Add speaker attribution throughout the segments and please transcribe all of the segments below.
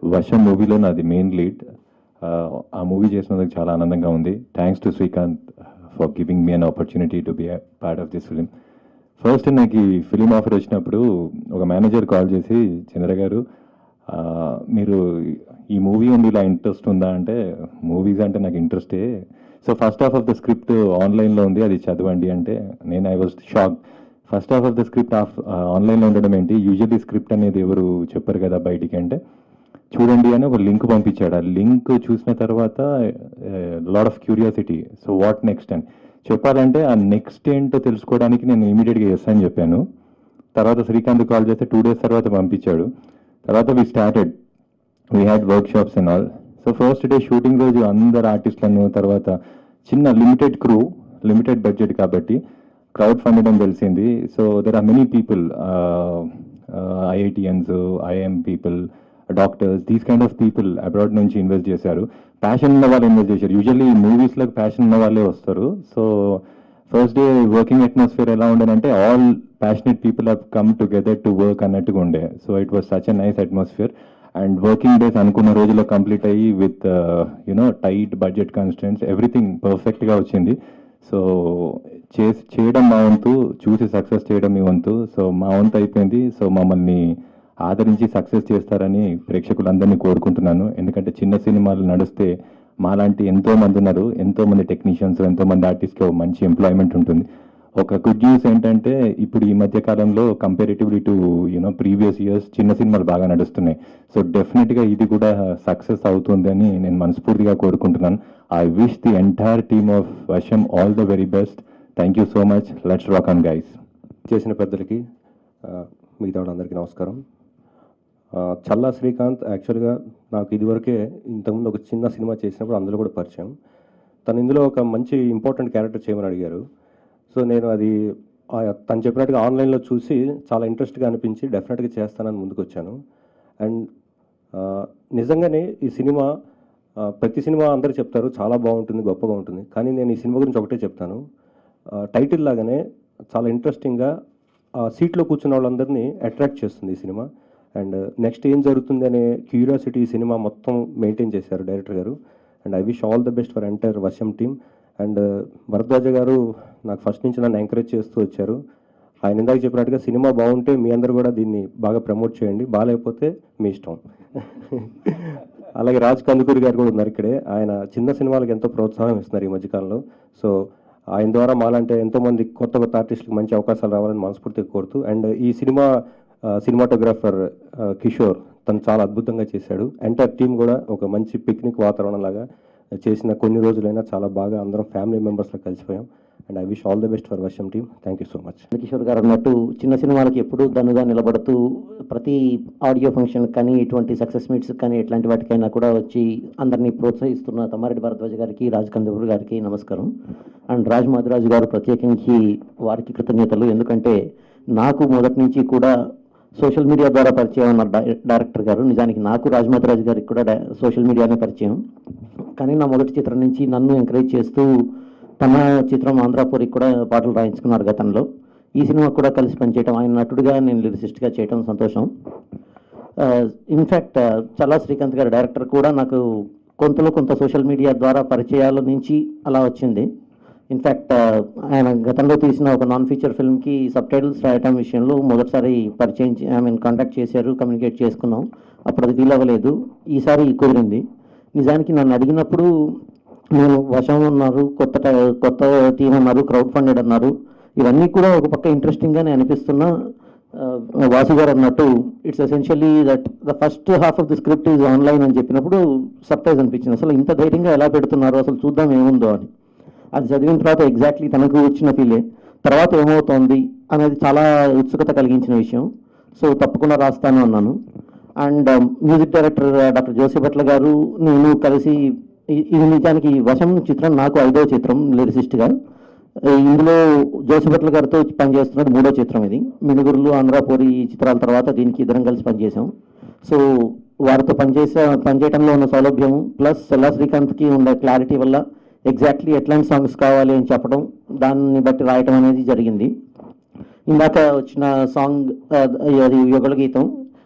Speaker 1: వర్షం మూవీలో నాది మెయిన్ లీడ్ ఆ మూవీ చేసినందుకు చాలా ఆనందంగా ఉంది thanks to Srikanth for giving me an opportunity to be part of this film first నాకు ఈ ఫిలిం ఆఫర్ వచ్చినప్పుడు ఒక మేనేజర్ కాల్ చేసి చంద్ర గారు ఆ, మీరు ఈ మూవీ ఉంది ఇలా ఇంట్రెస్ట్ ఉందా అంటే మూవీస్ అంటే నాకు ఇంట్రెస్టే so first half of the script ఆన్లైన్లో ఉంది అది చదవండి అంటే నేను I was shock first half of the script of ఆన్లైన్లో ఉండడం ఏంటి యూజువల్లీ స్క్రిప్ట్ అనేది ఎవరు చెప్పరు కదా బయటికి అంటే చూడండి అని ఒక లింక్ పంపించాడు ఆ లింక్ చూసిన తర్వాత lot of curiosity so what next అని చెప్పాలంటే ఆ నెక్స్ట్ ఏంటో తెలుసుకోవడానికి నేను ఇమీడియట్గా ఎస్ అని చెప్పాను తర్వాత శ్రీకాంత్ కాల్ చేస్తే టూ డేస్ తర్వాత పంపించాడు తర్వాత we started we had workshops and all so first day shooting రోజు అందరు ఆర్టిస్టులను తర్వాత చిన్న లిమిటెడ్ క్రూ లిమిటెడ్ బడ్జెట్ కాబట్టి క్రౌడ్ ఫండింగ్ అని తెలిసింది so there are many people IITians IIM people doctors these kind of people abroad నుంచి invest చేశారు ప్యాషన్ ఉన్న వాళ్ళు ఇన్వెస్ట్ చేశారు యూజువల్లీ మూవీస్లో ప్యాషన్ ఉన్న వాళ్ళే వస్తారు so first day working atmosphere ఎలా ఉండేనంటే all passionate people have come together to work అన్నట్టుగా ఉండే so it was such a nice atmosphere and working days అనుకున్న రోజుల్లో కంప్లీట్ అయ్యి with you know tight budget constraints everything పర్ఫెక్ట్గా వచ్చింది సో చేసి చేయడం మా వంతు చూసి సక్సెస్ చేయడం మీ వంతు సో మా వంతు అయిపోయింది సో మమ్మల్ని ఆదరించి సక్సెస్ చేస్తారని ప్రేక్షకులందరినీ కోరుకుంటున్నాను ఎందుకంటే చిన్న సినిమాలు నడిస్తే మాలాంటి ఎంతో మంది ఉన్నారు ఎంతో మంది టెక్నీషియన్స్ ఎంతో మంది ఆర్టిస్ట్కి మంచి ఎంప్లాయ్మెంట్ ఉంటుంది ఒక గుడ్ న్యూస్ ఏంటంటే ఇప్పుడు ఈ మధ్య కాలంలో comparatively to you know previous years చిన్న సినిమాలు బాగా నడుస్తున్నాయి సో డెఫినెట్గా ఇది కూడా సక్సెస్ అవుతుందని నేను మనస్ఫూర్తిగా కోరుకుంటున్నాను I wish the entire team of Varsham all the very best thank you so much let's rock on guys
Speaker 2: చేసిన పెద్దలకి ఆ, మిగతా వాళ్ళందరికీ నమస్కారం ఆ, చల్లా శ్రీకాంత్ యాక్చువల్గా నాకు ఇదివరకే ఇంతకుముందు ఒక చిన్న సినిమా చేసినప్పుడు అందులో కూడా పరిచయం తను ఇందులో ఒక మంచి ఇంపార్టెంట్ క్యారెక్టర్ చేయమని అడిగారు సో నేను అది ఆ, తను చెప్పినట్టుగా ఆన్లైన్లో చూసి చాలా ఇంట్రెస్ట్గా అనిపించి డెఫినెట్గా చేస్తానని ముందుకు వచ్చాను అండ్ ఆ, నిజంగానే ఈ సినిమా ఆ, ప్రతి సినిమా అందరూ చెప్తారు చాలా బాగుంటుంది గొప్పగా ఉంటుంది కానీ నేను ఈ సినిమా గురించి ఒకటే చెప్తాను ఆ, టైటిల్ లాగానే చాలా ఇంట్రెస్టింగ్గా ఆ సీట్లో కూర్చున్న వాళ్ళందరినీ అట్రాక్ట్ చేస్తుంది ఈ సినిమా అండ్ నెక్స్ట్ ఏం జరుగుతుంది అనే క్యూరియాసిటీ ఈ సినిమా మొత్తం మెయింటైన్ చేశారు డైరెక్టర్ గారు and I wish all the best for entire Varsham team and Bharadwaja గారు నాకు ఫస్ట్ నుంచి నన్ను ఎంకరేజ్ చేస్తూ వచ్చారు ఆయన ఇందాక చెప్పినట్టుగా సినిమా బాగుంటే మీ అందరు కూడా దీన్ని బాగా ప్రమోట్ చేయండి బాగాలేకపోతే మీ ఇష్టం అలాగే రాజ్ కందుకూరి గారు కూడా ఉన్నారు ఇక్కడే ఆయన చిన్న సినిమాలకు ఎంతో ప్రోత్సాహం ఇస్తున్నారు ఈ మధ్యకాలంలో సో ఆయన ద్వారా మాలంటే ఎంతో మంది కొత్త కొత్త ఆర్టిస్టులకు మంచి అవకాశాలు రావాలని మనస్ఫూర్తిగా కోరుతూ అండ్ ఈ సినిమా సినిమాటోగ్రాఫర్ కిషోర్ తను చాలా అద్భుతంగా చేశాడు ఎంటైర్ టీం కూడా ఒక మంచి పిక్నిక్ వాతావరణం లాగా చేసిన కొన్ని రోజులైనా చాలా బాగా అందరం ఫ్యామిలీ మెంబర్స్లో కలిసిపోయాం and I wish all the best for Varsham team thank you so much
Speaker 3: Kishore గారు అన్నట్టు చిన్న సినిమాలకి ఎప్పుడూ దన్నుగా నిలబడుతూ ప్రతి ఆడియో ఫంక్షన్ కానీ ఇటువంటి సక్సెస్ మీట్స్ కానీ ఇట్లాంటి వాటికైనా కూడా వచ్చి అందరినీ ప్రోత్సహిస్తున్న తమ్మారెడ్డి భరద్వాజ్ గారికి రాజ్ కందూర్ గారికి నమస్కారం అండ్ రాజ్ మాదిరాజు గారు ప్రత్యేకించి వారికి కృతజ్ఞతలు ఎందుకంటే నాకు మొదటి నుంచి కూడా సోషల్ మీడియా ద్వారా పరిచయం ఉన్న డై- డైరెక్టర్ గారు నిజానికి నాకు రాజ్ మాదిరాజు గారికి కూడా డై- సోషల్ మీడియానే పరిచయం కానీ నా మొదటి చిత్రం నుంచి నన్ను ఎంకరేజ్ చేస్తూ తన చిత్రం ఆంధ్రాపురికి కూడా పాటలు రాయించుకున్నారు గతంలో ఈ సినిమా కూడా కలిసి పనిచేయడం ఆయన నటుడిగా నేను లిరిసిస్ట్గా చేయడం సంతోషం ఇన్ఫ్యాక్ట్ చల్లా శ్రీకాంత్ గారి డైరెక్టర్ కూడా నాకు కొంతలో కొంత సోషల్ మీడియా ద్వారా పరిచయాల నుంచి అలా వచ్చింది ఇన్ఫ్యాక్ట్ ఆయన గతంలో తీసిన ఒక నాన్ ఫీచర్ ఫిల్మ్కి సబ్ టైటిల్స్ రాయటం విషయంలో మొదటిసారి పరిచయం ఐ మీన్ కాంటాక్ట్ చేశారు కమ్యూనికేట్ చేసుకున్నాం అప్పుడు అది వీల్ అవ్వలేదు ఈసారి కుదిరింది నిజానికి నన్ను అడిగినప్పుడు నేను వశం ఉన్నారు కొత్త టై- కొత్త టీం అన్నారు క్రౌడ్ ఫండెడ్ అన్నారు ఇవన్నీ కూడా ఒక పక్క ఇంట్రెస్టింగ్గానే అనిపిస్తున్నా ఆ, వాసు గారు అన్నట్టు it's essentially that the first half of the script is online అని చెప్పినప్పుడు సర్ప్రైజ్ అనిపించింది అసలు ఇంత ధైర్యంగా ఎలా పెడుతున్నారు అసలు చూద్దాం ఏముందో అని అది చదివిన తర్వాత ఎగ్జాక్ట్లీ తనకు వచ్చిన ఫీలే తర్వాత ఏమవుతోంది అనేది చాలా ఉత్సుకత కలిగించిన విషయం సో తప్పకుండా రాస్తాను అన్నాను and music director doctor Josi Bhatla గారు నేను కలిసి ఇ- ఇది నిజానికి వశం చిత్రం నాకు ఐదో చిత్రం లిరిసిస్ట్గా ఇందులో జోసి భట్ల గారితో పనిచేస్తున్నది మూడో చిత్రం ఇది మినుగురులు ఆంధ్రాపూరి చిత్రాల తర్వాత దీనికి ఇద్దరం కలిసి పనిచేసాం సో వారితో పనిచేసే పనిచేయడంలో ఉన్న సౌలభ్యం ప్లస్ సెల్లా శ్రీకాంత్కి ఉండే క్లారిటీ వల్ల ఎగ్జాక్ట్లీ ఎట్లాంటి సాంగ్స్ కావాలి అని చెప్పడం దాన్ని బట్టి రాయటం అనేది జరిగింది ఇందాక వచ్చిన సాంగ్ ఆ, అది యుగల గీతం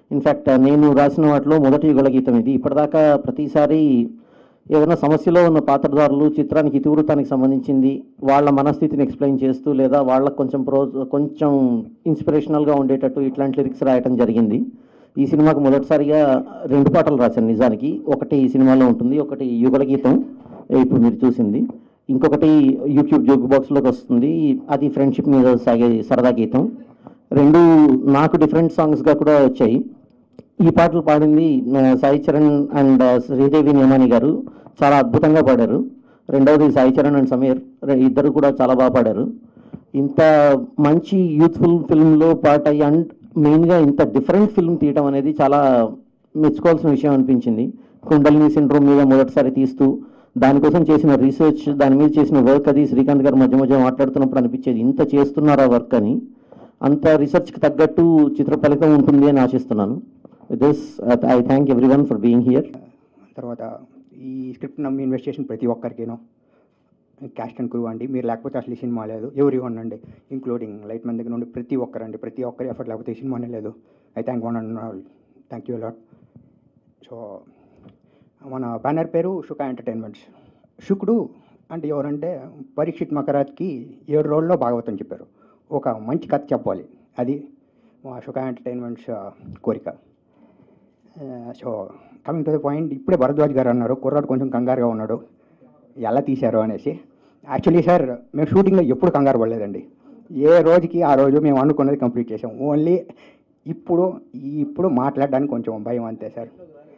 Speaker 3: ఇన్ఫ్యాక్ట్ నేను రాసిన వాటిలో మొదటి యుగల గీతం ఇది ఇప్పటిదాకా ప్రతిసారి ఏదైనా సమస్యలో ఉన్న పాత్రధారులు చిత్రానికి ఇతివృత్తానికి సంబంధించింది వాళ్ళ మనస్థితిని ఎక్స్ప్లెయిన్ చేస్తూ లేదా వాళ్ళకు కొంచెం ప్రో కొంచెం ఇన్స్పిరేషనల్గా ఉండేటట్టు ఇట్లాంటి లిరిక్స్ రాయటం జరిగింది ఈ సినిమాకు మొదటిసారిగా రెండు పాటలు రాశాను నిజానికి ఒకటి ఈ సినిమాలో ఉంటుంది ఒకటి యుగల గీతం ఇప్పుడు మీరు చూసింది ఇంకొకటి యూట్యూబ్ జోక్ బాక్స్లోకి వస్తుంది అది ఫ్రెండ్షిప్ మీద సాగే సరదా గీతం రెండు నాకు డిఫరెంట్ సాంగ్స్గా కూడా వచ్చాయి ఈ పాటలు పాడింది ఆ, సాయి చరణ్ అండ్ శ్రీదేవి నేమాని గారు చాలా అద్భుతంగా పాడారు రెండవది సాయి చరణ్ అండ్ సమీర్ రె- ఇద్దరు కూడా చాలా బాగా పాడారు ఇంత మంచి యూత్ఫుల్ ఫిల్మ్లో పార్ట్ అయ్యి అండ్ మెయిన్గా ఇంత డిఫరెంట్ ఫిల్మ్ తీయటం అనేది చాలా మెచ్చుకోవాల్సిన విషయం అనిపించింది కుండలిని సిండ్రోమ్ మీద మొదటిసారి తీస్తూ దానికోసం చేసిన రీసెర్చ్ దాని మీద చేసిన వర్క్ అది శ్రీకాంత్ గారు మధ్య మధ్య మాట్లాడుతున్నప్పుడు అనిపించేది ఇంత చేస్తున్నారా వర్క్ అని అంత రీసెర్చ్కి తగ్గట్టు చిత్ర ఫలితం ఉంటుంది అని ఆశిస్తున్నాను this I thank everyone for being here
Speaker 4: తర్వాత ఈ స్క్రిప్ట్ నమ్మి ఇన్వెస్ట్ చేసిన ప్రతి ఒక్కరికేనో క్యాస్ట్ అండ్ క్రూ అండి మీరు లేకపోతే అసలు ఈ సినిమా లేదు ఎవరి వన్ అండి ఇంక్లూడింగ్ లైట్ మ్యాన్ దగ్గర నుండి ప్రతి ఒక్కరండి ప్రతి ఒక్కరి ఎఫర్ట్ లేకపోతే ఈ సినిమానే లేదు I thank one and thank you lot so మన బ్యానర్ పేరు షుకా ఎంటర్టైన్మెంట్స్ శుకుడు అంటే ఎవరంటే పరీక్షిత్ మకరాత్కి ఏడు రోజుల్లో భాగవతం చెప్పారు ఒక మంచి కథ చెప్పాలి అది మా షుకా ఎంటర్టైన్మెంట్స్ కోరిక so coming to the point ఇప్పుడే భరద్వాజ్ గారు అన్నారు కుర్రాడు కొంచెం కంగారుగా ఉన్నాడు ఎలా తీశారు అనేసి యాక్చువల్లీ సార్ మేము షూటింగ్లో ఎప్పుడు కంగారు పడలేదండి ఏ రోజుకి ఆ రోజు మేము అనుకున్నది కంప్లీట్ చేసాం ఓన్లీ ఇప్పుడు ఇప్పుడు మాట్లాడడానికి కొంచెం భయం అంతే సార్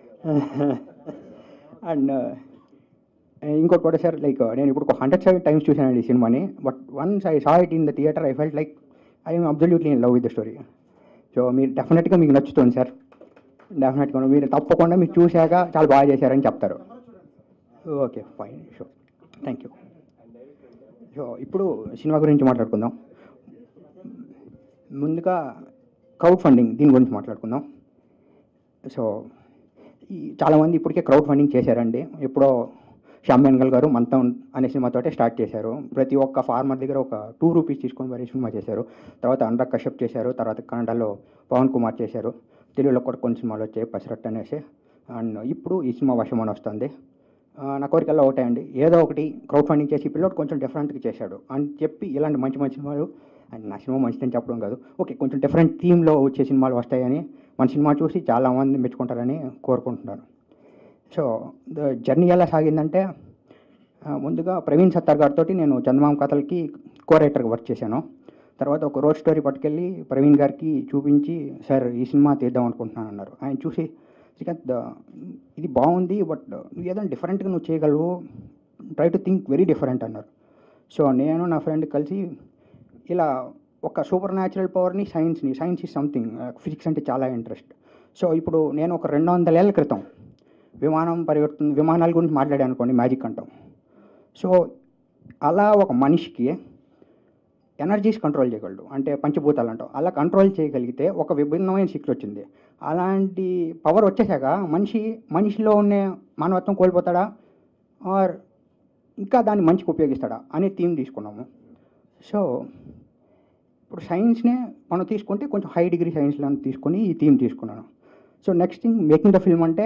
Speaker 4: అండ్ ఇంకోటి కూడా సార్ లైక్ నేను ఇప్పుడు ఒక హండ్రెడ్ సెవెన్ టైమ్స్ చూశానండి ఈ సినిమాని but once I saw it in the theatre I felt like I'm absolutely in love with the story so మీరు డెఫినెట్గా మీకు నచ్చుతుంది సార్ డెఫినెట్గా మీరు తప్పకుండా మీరు చూశాక చాలా బాగా చేశారని చెప్తారు okay fine sure thank you so ఇప్పుడు సినిమా గురించి మాట్లాడుకుందాం ముందుగా క్రౌడ్ ఫండింగ్ దీని గురించి మాట్లాడుకుందాం సో ఈ చాలామంది ఇప్పటికే క్రౌడ్ ఫండింగ్ చేశారండి ఎప్పుడో శ్యామ్ బెనగల్ గారు మంతం అనే సినిమాతోటే స్టార్ట్ చేశారు ప్రతి ఒక్క ఫార్మర్ దగ్గర ఒక టూ రూపీస్ తీసుకొని మరీ సినిమా చేశారు తర్వాత అనురాగ్ కశ్యప్ చేశారు తర్వాత కన్నడలో పవన్ కుమార్ చేశారు తెలుగులో కూడా కొన్ని సినిమాలు వచ్చాయి పసిరట్ అనేసి అండ్ ఇప్పుడు ఈ సినిమా వశమని వస్తుంది ఆ, నా కోరికల్లో ఒకటే అండి ఏదో ఒకటి క్రౌడ్ ఫండింగ్ చేసి ఈ పిల్లోడు కొంచెం డిఫరెంట్గా చేశాడు అని చెప్పి ఇలాంటి మంచి మంచి సినిమాలు అండ్ నా సినిమా మంచిదని చెప్పడం కాదు ఓకే కొంచెం డిఫరెంట్ థీమ్లో వచ్చే సినిమాలు వస్తాయని మన సినిమా చూసి చాలామంది మెచ్చుకుంటారని కోరుకుంటున్నాను సో ద జర్నీ ఎలా సాగిందంటే ఆ, ముందుగా ప్రవీణ్ సత్తార్ గారితో నేను చందమామ కథలకి కో రైటర్గా వర్క్ చేశాను తర్వాత ఒక రోడ్ స్టోరీ పట్టుకెళ్ళి ప్రవీణ్ గారికి చూపించి సార్ ఈ సినిమా తీద్దాం అనుకుంటున్నాను అన్నారు ఆయన చూసి శ్రీకాంత్ ద- ఇది బాగుంది బట్ నువ్వు ఏదైనా డిఫరెంట్గా నువ్వు చేయగలవు try to think very different అన్నారు సో నేను నా ఫ్రెండ్ కలిసి ఇలా ఒక సూపర్ న్యాచురల్ పవర్ని సైన్స్ని సైన్స్ ఈజ్ సంథింగ్ ఫిజిక్స్ అంటే చాలా ఇంట్రెస్ట్ సో ఇప్పుడు నేను ఒక రెండు వందల ఏళ్ళ క్రితం విమానం పరిగెడుతుంది విమానాల గురించి మాట్లాడాను అనుకోండి మ్యాజిక్ అంటాం సో అలా ఒక మనిషికి ఎనర్జీస్ కంట్రోల్ చేయగలడు అంటే పంచభూతాలు అంటాం అలా కంట్రోల్ చేయగలిగితే ఒక విభిన్నమైన శక్తి వచ్చింది అలాంటి పవర్ వచ్చేసాక మనిషి మనిషిలో ఉన్న మానవత్వం కోల్పోతాడా ఆర్ ఇంకా దాన్ని మంచికి ఉపయోగిస్తాడా అనే థీమ్ తీసుకున్నాము సో ఇప్పుడు సైన్స్నే మనం తీసుకుంటే కొంచెం హై డిగ్రీ సైన్స్లో తీసుకొని ఈ థీమ్ తీసుకున్నాను so next thing making the film అంటే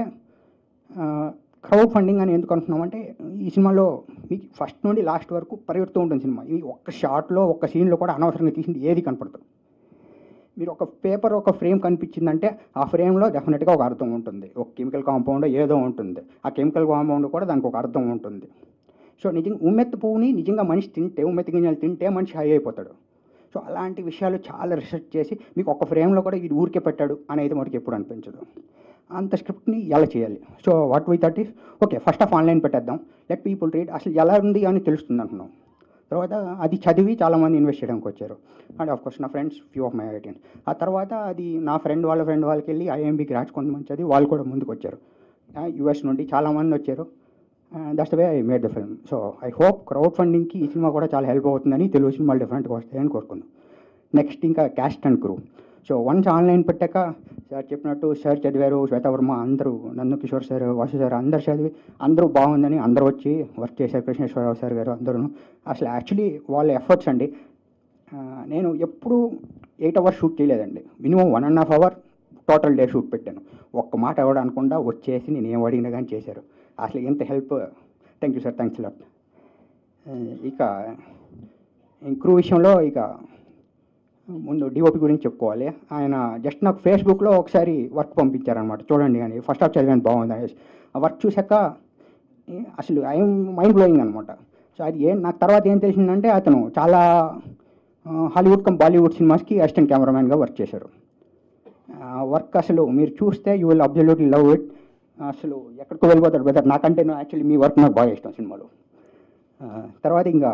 Speaker 4: క్రౌడ్ ఫండింగ్ అని ఎందుకు అంటున్నామంటే ఈ సినిమాలో మీకు ఫస్ట్ నుండి లాస్ట్ వరకు పరిగెడుతూ ఉంటుంది సినిమా ఈ ఒక్క షాట్లో ఒక్క సీన్లో కూడా అనవసరంగా తీసింది ఏది కనపడదు మీరు ఒక పేపర్ ఒక ఫ్రేమ్ కనిపించిందంటే ఆ ఫ్రేమ్లో డెఫినెట్గా ఒక అర్థం ఉంటుంది ఒక కెమికల్ కాంపౌండ్ ఏదో ఉంటుంది ఆ కెమికల్ కాంపౌండ్ కూడా దానికి ఒక అర్థం ఉంటుంది సో నిజంగా ఉమ్మెత్త పువ్వుని నిజంగా మనిషి తింటే ఉమ్మెత్త గింజలు తింటే మనిషి హై అయిపోతాడు సో అలాంటి విషయాలు చాలా రీసెర్చ్ చేసి మీకు ఒక ఫ్రేమ్లో కూడా ఇది ఊరికే పెట్టాడు అనేది మనకి ఎప్పుడు అనిపించదు అంత స్క్రిప్ట్ని ఎలా చేయాలి so what we that is okay first of online పెట్టేద్దాం లెట్ పీపుల్ రీడ్ అసలు ఎలా ఉంది అని తెలుస్తుంది అంటున్నాం తర్వాత అది చదివి చాలామంది ఇన్వెస్ట్ చేయడానికి వచ్చారు అండ్ ఆఫ్ కోర్స్ నా friends few of my eighteen ఆ తర్వాత అది నా ఫ్రెండ్ వాళ్ళ ఫ్రెండ్ వాళ్ళకి వెళ్ళి ఐఎంబీకి రాజ్ కొంతమంది చదివి వాళ్ళు కూడా ముందుకు వచ్చారు యుఎస్ నుండి చాలామంది వచ్చారు that's the way I made the film so I hope క్రౌడ్ ఫండింగ్కి ఈ సినిమా కూడా చాలా హెల్ప్ అవుతుందని తెలుగు సినిమాలు డిఫరెంట్గా వస్తాయని కోరుకుందాం నెక్స్ట్ ఇంకా cast and crew so once online పెట్టాక సార్ చెప్పినట్టు సార్ చదివారు శ్వేతవర్మ అందరూ నందు కిషోర్ సార్ వాసు సార్ అందరు చదివి అందరూ బాగుందని అందరూ వచ్చి వర్క్ చేశారు కృష్ణేశ్వరరావు సార్ గారు అందరూ అసలు యాక్చువల్లీ వాళ్ళ ఎఫర్ట్స్ అండి ఆ, నేను ఎప్పుడు ఎయిట్ అవర్స్ షూట్ చేయలేదండి minimum one and half hour total day shoot పెట్టాను ఒక్క మాట ఎవడు అనకుండా వచ్చేసి నేను ఏం అడిగినా కానీ చేశారు అసలు ఎంత help thank you sir thanks lot ఇక క్రూ విషయంలో ఇక ముందు డిఓపి గురించి చెప్పుకోవాలి ఆయన జస్ట్ నాకు ఫేస్బుక్లో ఒకసారి వర్క్ పంపించారనమాట చూడండి అని ఫస్ట్ హాఫ్ చదివాను బాగుంది అనేసి ఆ వర్క్ చూశాక ఏ, అసలు ఐఎమ్ మైండ్ బ్లోయింగ్ అనమాట సో అది ఏం నాకు తర్వాత ఏం తెలిసిందంటే అతను చాలా ఆ, హాలీవుడ్ కమ్ బాలీవుడ్ సినిమాస్కి అసిస్టెంట్ కెమెరామ్యాన్గా వర్క్ చేశారు వర్క్ అసలు మీరు చూస్తే you will absolutely love it అసలు ఎక్కడికో వెళ్ళిపోతాడు బెదర్ నాకంటే యాక్చువల్లీ మీ వర్క్ నాకు బాగా ఇష్టం సినిమాలో ఆ, తర్వాత ఇంకా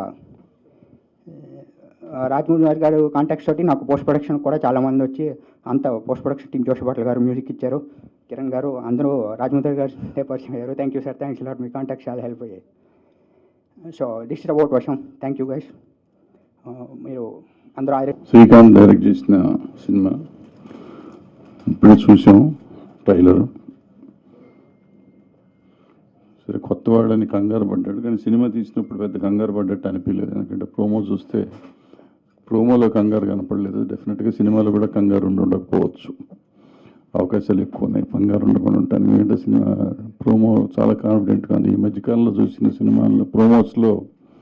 Speaker 4: ఆ, రాజమౌళి గారు కాంటాక్ట్స్ తోటి నాకు పోస్ట్ ప్రొడక్షన్ కూడా చాలా మంది వచ్చి అంత post production team Joshi Bhatla garu music ఇచ్చారు కిరణ్ గారు అందరూ రాజమౌళి గారు పరిచయం అయ్యారు thank you sir thanks lot మీ కాంటాక్ట్స్ చాలా హెల్ప్ అయ్యాయి so this is about Varsham thank you guys మీరు అందరూ ఆరే
Speaker 5: శ్రీకాంత్ డైరెక్ట్ చేసిన సినిమా ఇప్పుడే చూసాం ట్రైలర్ సరే కొత్త వాడని కంగారు పడ్డాడు కానీ సినిమా తీసినప్పుడు పెద్ద కంగారు పడ్డట్టు అనిపించలేదు ఎందుకంటే ప్రోమో చూస్తే ప్రోమోలో కంగారు కనపడలేదు డెఫినెట్గా సినిమాలో కూడా కంగారు ఉండి ఉండకపోవచ్చు అవకాశాలు ఎక్కువ ఉన్నాయి కంగారు ఉండకుండా ఉంటాను ఎందుకంటే సినిమా ప్రోమో చాలా కాన్ఫిడెంట్గా ఉంది ఈ మధ్యకాలంలో చూసిన సినిమాల్లో ప్రోమోస్లో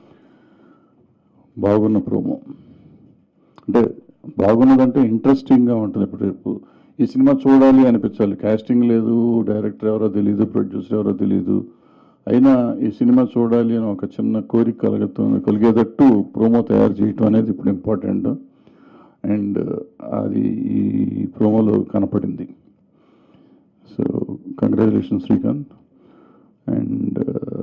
Speaker 5: బాగున్న ప్రోమో అంటే బాగున్నదంటే ఇంట్రెస్టింగ్గా ఉంటుంది ఇప్పుడు రేపు ఈ సినిమా చూడాలి అనిపించాలి కాస్టింగ్ లేదు డైరెక్టర్ ఎవరో తెలియదు ప్రొడ్యూసర్ ఎవరో తెలియదు అయినా ఈ సినిమా చూడాలి అని ఒక చిన్న కోరిక కలుగుతుంది కలిగేటట్టు ప్రోమో తయారు చేయటం అనేది ఇప్పుడు ఇంపార్టెంట్ అండ్ అది ఈ ప్రోమోలో కనపడింది సో కంగ్రాచులేషన్ శ్రీకాంత్ అండ్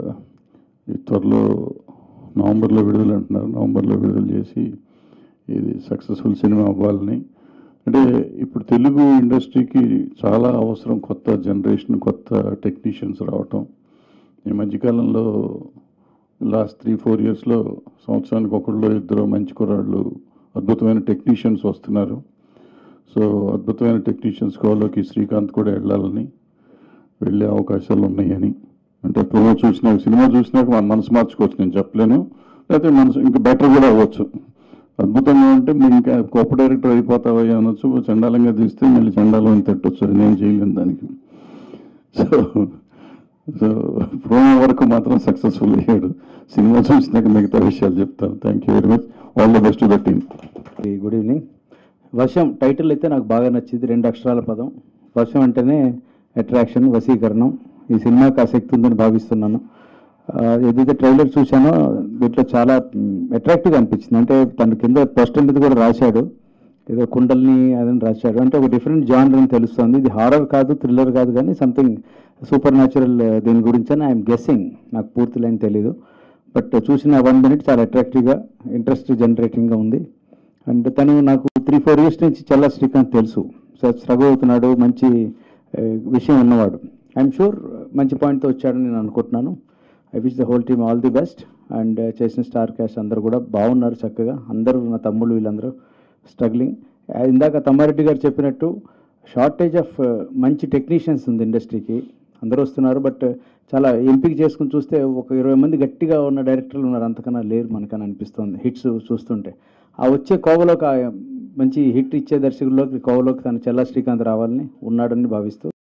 Speaker 5: ఈ త్వరలో నవంబర్లో విడుదల అంటున్నారు నవంబర్లో విడుదల చేసి ఇది సక్సెస్ఫుల్ సినిమా అవ్వాలని అంటే ఇప్పుడు తెలుగు ఇండస్ట్రీకి చాలా అవసరం కొత్త జనరేషన్ కొత్త టెక్నీషియన్స్ రావటం ఈ మధ్యకాలంలో లాస్ట్ త్రీ ఫోర్ ఇయర్స్లో సంవత్సరానికి ఒకళ్ళు ఇద్దరు మంచి కుర్రాళ్ళు అద్భుతమైన టెక్నీషియన్స్ వస్తున్నారు సో అద్భుతమైన టెక్నీషియన్స్ కోలోకి శ్రీకాంత్ కూడా వెళ్ళాలని వెళ్ళే అవకాశాలు ఉన్నాయని అంటే ప్రోమో చూసినాక సినిమా చూసినాక మన మనసు మార్చుకోవచ్చు నేను చెప్పలేను లేకపోతే మనసు ఇంకా బెటర్ కూడా అవ్వచ్చు అద్భుతంగా ఉంటే మీరు ఇంకా గొప్ప డైరెక్టర్ అయిపోతావా అనొచ్చు చండాలంగా తీస్తే మళ్ళీ చండాలం అని తిట్టొచ్చు అది నేను చేయలేను దానికి సో సో ప్రోమో వరకు మాత్రం సక్సెస్ఫుల్ అయ్యాడు సినిమా చూసినాక మిగతా విషయాలు చెప్తాను thank you very much all the best to the team
Speaker 6: good evening Varsham title అయితే నాకు బాగా నచ్చింది రెండు అక్షరాల పదం వర్షం అంటేనే అట్రాక్షన్ వశీకరణం ఈ సినిమాకి ఆసక్తి ఉందని భావిస్తున్నాను ఆ, ఏదైతే ట్రైలర్ చూశానో దీంట్లో చాలా అట్రాక్టివ్గా అనిపించింది అంటే తన కింద పోస్టర్ మీద కూడా రాశాడు ఏదో కుండల్ని అదని రాశాడు అంటే ఒక డిఫరెంట్ జానర్ అని తెలుస్తుంది ఇది హారర్ కాదు థ్రిల్లర్ కాదు కానీ సంథింగ్ సూపర్ న్యాచురల్ దీని గురించి అని ఐఎమ్ గెస్సింగ్ నాకు పూర్తి లైన్ తెలీదు బట్ చూసిన వన్ మినిట్ చాలా అట్రాక్టివ్గా ఇంట్రెస్ట్ జనరేటింగ్గా ఉంది అండ్ తను నాకు త్రీ ఫోర్ ఇయర్స్ నుంచి చల్లా శ్రీకాంత్ తెలుసు సో స్ట్రగుల్ అవుతున్నాడు మంచి ఆ, విషయం ఉన్నవాడు ఐఎమ్ షూర్ మంచి పాయింట్తో వచ్చాడని నేను అనుకుంటున్నాను I wish the whole team all the best and చేసిన స్టార్ క్యాష్ అందరూ కూడా బాగున్నారు చక్కగా అందరూ నా తమ్ముళ్ళు వీళ్ళందరూ స్ట్రగ్లింగ్ ఇందాక తమ్మారెడ్డి గారు చెప్పినట్టు షార్టేజ్ ఆఫ్ మంచి టెక్నీషియన్స్ ఉంది ఇండస్ట్రీకి అందరూ వస్తున్నారు బట్ చాలా ఎంపిక చేసుకుని చూస్తే ఒక ఇరవై మంది గట్టిగా ఉన్న డైరెక్టర్లు ఉన్నారు అంతకన్నా లేరు మనకని అనిపిస్తుంది హిట్స్ చూస్తుంటే ఆ వచ్చే కోవలోకి ఆ మంచి హిట్ ఇచ్చే దర్శకుల్లోకి కోవలోకి తను చెల్లా శ్రీకాంత్ రావాలని ఉన్నాడని భావిస్తూ